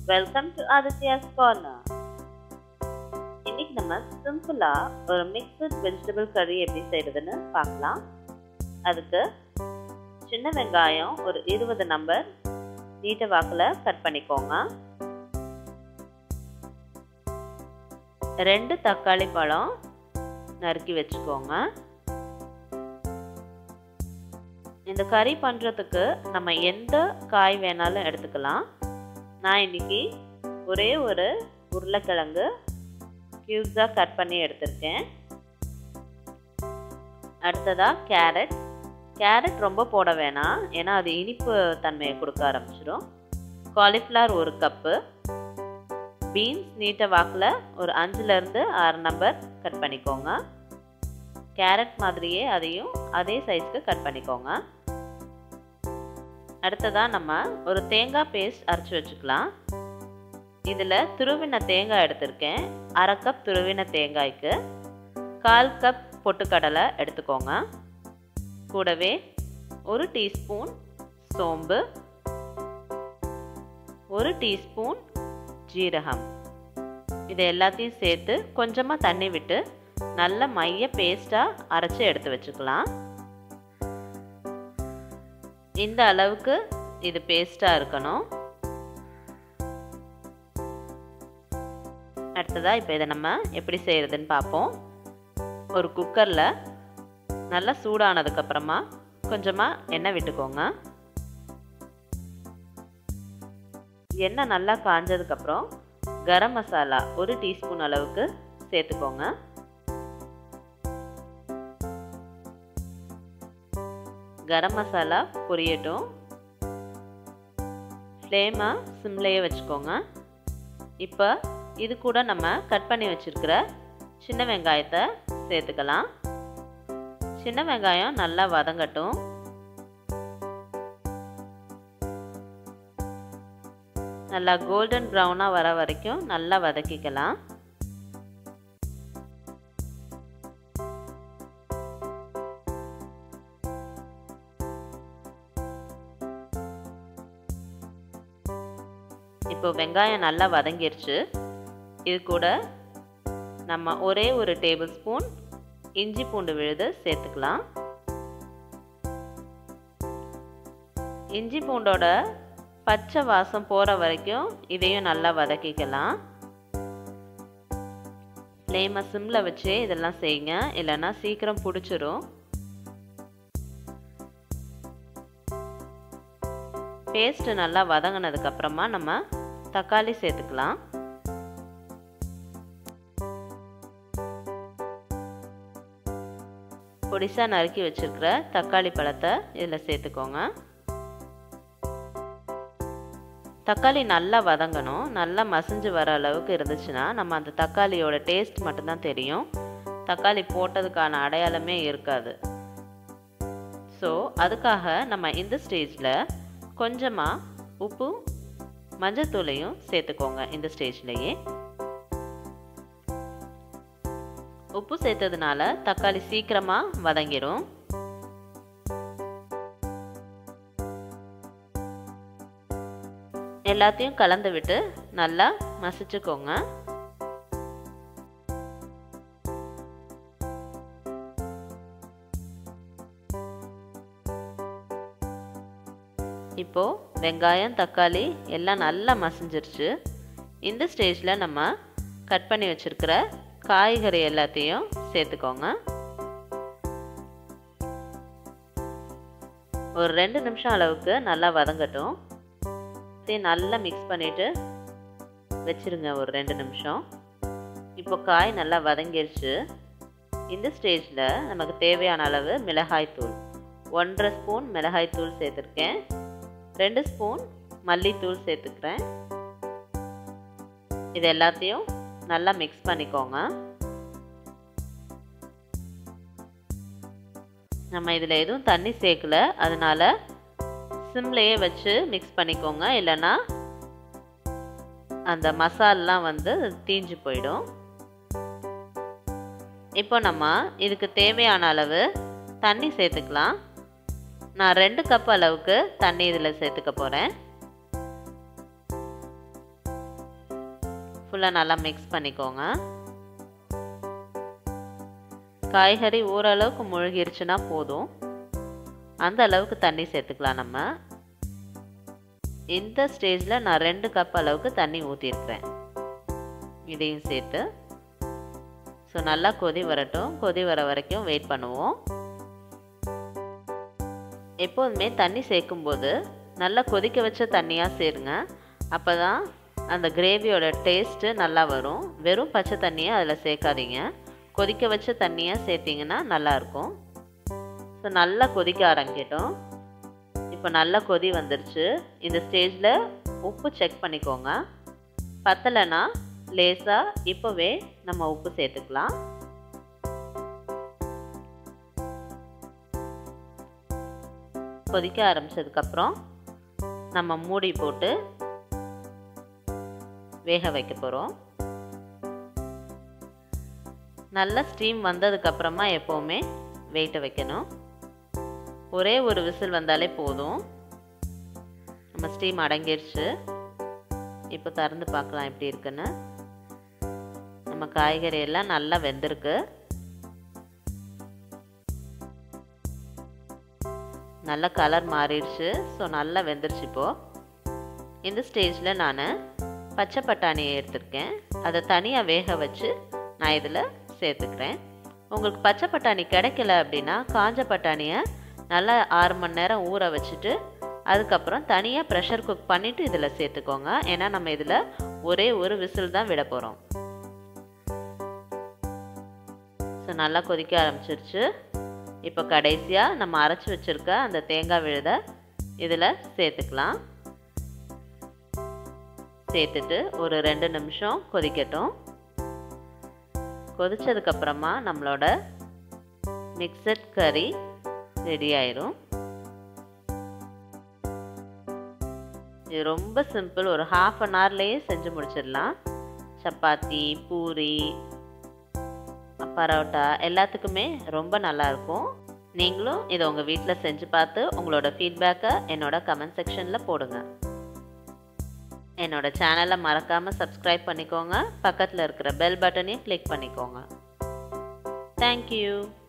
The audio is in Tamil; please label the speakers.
Speaker 1: வெல்கம் டு ஆதித்யாஸ் கார்னர் இன்னைக்கு நம்ம சிம்பிளா ஒரு மிக்சட் வெஜிடபிள் கறி எப்படி செய்யறதுன்னு பார்க்கலாம் அதுக்கு சின்ன வெங்காயம் ஒரு இருபது நம்பர் நீட்ட வாக்கில் கட் பண்ணிக்கோங்க ரெண்டு தக்காளி பழம் நறுக்கி வச்சுக்கோங்க இந்த கறி பண்ணுறதுக்கு நம்ம எந்த காய் வேணாலும் எடுத்துக்கலாம் நான் இன்னைக்கு ஒரே ஒரு உருளைக்கிழங்கு க்யூப்ஸாக கட் பண்ணி எடுத்திருக்கேன் அடுத்ததாக கேரட் கேரட் ரொம்ப போட வேணாம் ஏன்னா அது இனிப்பு தன்மையை கொடுக்க ஆரம்பிச்சிடும் காலிஃப்ளவர் ஒரு கப்பு பீன்ஸ் நீட்ட வாக்கில் ஒரு அஞ்சுலேருந்து ஆறு நம்பர் கட் பண்ணிக்கோங்க கேரட் மாதிரியே அதையும் அதே சைஸ்க்கு கட் பண்ணிக்கோங்க அடுத்ததாக நம்ம ஒரு தேங்காய் பேஸ்ட் அரைச்சி வச்சுக்கலாம் இதில் துருவின தேங்காய் எடுத்திருக்கேன் அரை கப் துருவின தேங்காய்க்கு கால் கப் பொட்டுக்கடலை எடுத்துக்கோங்க கூடவே ஒரு டீஸ்பூன் சோம்பு ஒரு டீஸ்பூன் ஜீரகம் இது எல்லாத்தையும் சேர்த்து கொஞ்சமாக தண்ணி விட்டு நல்ல மைய பேஸ்ட்டாக அரைச்சி எடுத்து வச்சுக்கலாம் இந்த அளவுக்கு இது பேஸ்ட்டாக இருக்கணும் அடுத்ததாக இப்போ இதை நம்ம எப்படி செய்கிறதுன்னு பார்ப்போம் ஒரு குக்கரில் நல்லா சூடானதுக்கப்புறமா கொஞ்சமாக எண்ணெய் விட்டுக்கோங்க எண்ணெய் நல்லா காஞ்சதுக்கப்புறம் கரம் மசாலா ஒரு டீஸ்பூன் அளவுக்கு சேர்த்துக்கோங்க கரம் மசாலா பொரியட்டும் ஃப்ளேமை சிம்லேயே வச்சுக்கோங்க இப்போ இது கூட நம்ம கட் பண்ணி வச்சுருக்கிற சின்ன வெங்காயத்தை சேர்த்துக்கலாம் சின்ன வெங்காயம் நல்லா வதங்கட்டும் நல்லா கோல்டன் ப்ரௌனாக வர வரைக்கும் நல்லா வதக்கிக்கலாம் இப்போ வெங்காயம் நல்லா வதங்கிருச்சு இது கூட நம்ம ஒரே ஒரு டேபிள் ஸ்பூன் இஞ்சி பூண்டு விழுது சேர்த்துக்கலாம் இஞ்சி பூண்டோட பச்சை வாசம் போகிற வரைக்கும் இதையும் நல்லா வதக்கிக்கலாம் ஃப்ளேமை சிம்மில் வச்சு இதெல்லாம் செய்யுங்க இல்லைன்னா சீக்கிரம் பிடிச்சிரும் பேஸ்ட்டு நல்லா வதங்கினதுக்கப்புறமா நம்ம தக்காளி சேர்த்துக்கலாம் பொடிசாக நறுக்கி வச்சுருக்கிற தக்காளி பழத்தை இதில் சேர்த்துக்கோங்க தக்காளி நல்லா வதங்கணும் நல்லா மசிஞ்சு வர அளவுக்கு இருந்துச்சுன்னா நம்ம அந்த தக்காளியோட டேஸ்ட் மட்டும்தான் தெரியும் தக்காளி போட்டதுக்கான அடையாளமே இருக்காது ஸோ அதுக்காக நம்ம இந்த ஸ்டேஜில் கொஞ்சமாக உப்பு மஞ்சத்தூளையும் சேர்த்துக்கோங்க இந்த ஸ்டேஜ்லேயே உப்பு சேர்த்ததுனால தக்காளி சீக்கிரமாக வதங்கிடும் எல்லாத்தையும் கலந்து விட்டு நல்லா மசிச்சுக்கோங்க இப்போது வெங்காயம் தக்காளி எல்லாம் நல்லா மசிஞ்சிருச்சு இந்த ஸ்டேஜில் நம்ம கட் பண்ணி வச்சுருக்கிற காய்கறி எல்லாத்தையும் சேர்த்துக்கோங்க ஒரு ரெண்டு நிமிஷம் அளவுக்கு நல்லா வதங்கட்டும் நல்லா மிக்ஸ் பண்ணிவிட்டு வச்சுருங்க ஒரு ரெண்டு நிமிஷம் இப்போ காய் நல்லா வதங்கிருச்சு இந்த ஸ்டேஜில் நமக்கு தேவையான அளவு மிளகாய் தூள் ஒன்றரை ஸ்பூன் மிளகாய் தூள் சேர்த்துருக்கேன் ரெண்டு ஸ்பூன் மல்லித்தூள் சேர்த்துக்கிறேன் இது எல்லாத்தையும் நல்லா மிக்ஸ் பண்ணிக்கோங்க நம்ம இதில் எதுவும் தண்ணி சேர்க்கல அதனால சிம்லேயே வச்சு மிக்ஸ் பண்ணிக்கோங்க இல்லைன்னா அந்த மசாலெலாம் வந்து தீஞ்சு போயிடும் இப்போ நம்ம இதுக்கு தேவையான அளவு தண்ணி சேர்த்துக்கலாம் நான் ரெண்டு கப் அளவுக்கு தண்ணி இதில் சேர்த்துக்க போகிறேன் ஃபுல்லாக நல்லா மிக்ஸ் பண்ணிக்கோங்க காய்கறி ஓரளவுக்கு முழுகிருச்சுன்னா போதும் அந்த அளவுக்கு தண்ணி சேர்த்துக்கலாம் நம்ம இந்த ஸ்டேஜில் நான் ரெண்டு கப் அளவுக்கு தண்ணி ஊற்றிருக்கிறேன் இதையும் சேர்த்து ஸோ நல்லா கொதி வரட்டும் கொதி வர வரைக்கும் வெயிட் பண்ணுவோம் எப்போதுமே தண்ணி சேர்க்கும்போது நல்லா கொதிக்க வச்ச தண்ணியாக சேருங்க அப்போ தான் அந்த கிரேவியோட டேஸ்ட்டு நல்லா வரும் வெறும் பச்சை தண்ணியை அதில் சேர்க்காதீங்க கொதிக்க வச்ச தண்ணியாக சேர்த்திங்கன்னா நல்லாயிருக்கும் ஸோ நல்லா கொதிக்க ஆரம்பிக்கட்டும் இப்போ நல்லா கொதி வந்துருச்சு இந்த ஸ்டேஜில் உப்பு செக் பண்ணிக்கோங்க பத்தலைன்னா லேசாக இப்போவே நம்ம உப்பு சேர்த்துக்கலாம் கொதிக்க ஆரம்பித்ததுக்கப்புறம் நம்ம மூடி போட்டு வேக வைக்க போகிறோம் நல்லா ஸ்டீம் வந்ததுக்கப்புறமா எப்போவுமே வெயிட்டை வைக்கணும் ஒரே ஒரு விசில் வந்தாலே போதும் நம்ம ஸ்டீம் அடங்கிருச்சு இப்போ திறந்து பார்க்கலாம் எப்படி இருக்குன்னு நம்ம காய்கறி எல்லாம் நல்லா வெந்திருக்கு நல்ல கலர் மாறிடுச்சு ஸோ நல்லா வெந்துருச்சு இப்போது இந்த ஸ்டேஜில் நான் பச்சை பட்டாணியை எடுத்திருக்கேன் அதை தனியாக வேக வச்சு நான் இதில் சேர்த்துக்கிறேன் உங்களுக்கு பச்சை பட்டாணி கிடைக்கல அப்படின்னா காஞ்ச பட்டாணியை நல்லா ஆறு மணி நேரம் ஊற வச்சுட்டு அதுக்கப்புறம் தனியாக ப்ரெஷர் குக் பண்ணிவிட்டு இதில் சேர்த்துக்கோங்க ஏன்னா நம்ம இதில் ஒரே ஒரு விசில் தான் விட போகிறோம் ஸோ நல்லா கொதிக்க ஆரம்பிச்சிருச்சு இப்போ கடைசியாக நம்ம அரைச்சி வச்சுருக்க அந்த தேங்காய் விழுதை இதில் சேர்த்துக்கலாம் சேர்த்துட்டு ஒரு ரெண்டு நிமிஷம் கொதிக்கட்டும் கொதிச்சதுக்கப்புறமா நம்மளோட மிக்சட் கறி ரெடி ஆயிரும் இது ரொம்ப சிம்பிள் ஒரு ஹாஃப் அன் ஹவர்லேயே செஞ்சு முடிச்சிடலாம் சப்பாத்தி பூரி பரோட்டா எல்லாத்துக்குமே ரொம்ப நல்லாயிருக்கும் நீங்களும் இதை உங்கள் வீட்டில் செஞ்சு பார்த்து உங்களோட ஃபீட்பேக்கை என்னோட கமெண்ட் செக்ஷனில் போடுங்க என்னோட சேனலை மறக்காமல் சப்ஸ்கிரைப் பண்ணிக்கோங்க பக்கத்தில் இருக்கிற பெல் பட்டனையும் கிளிக் பண்ணிக்கோங்க தேங்க்யூ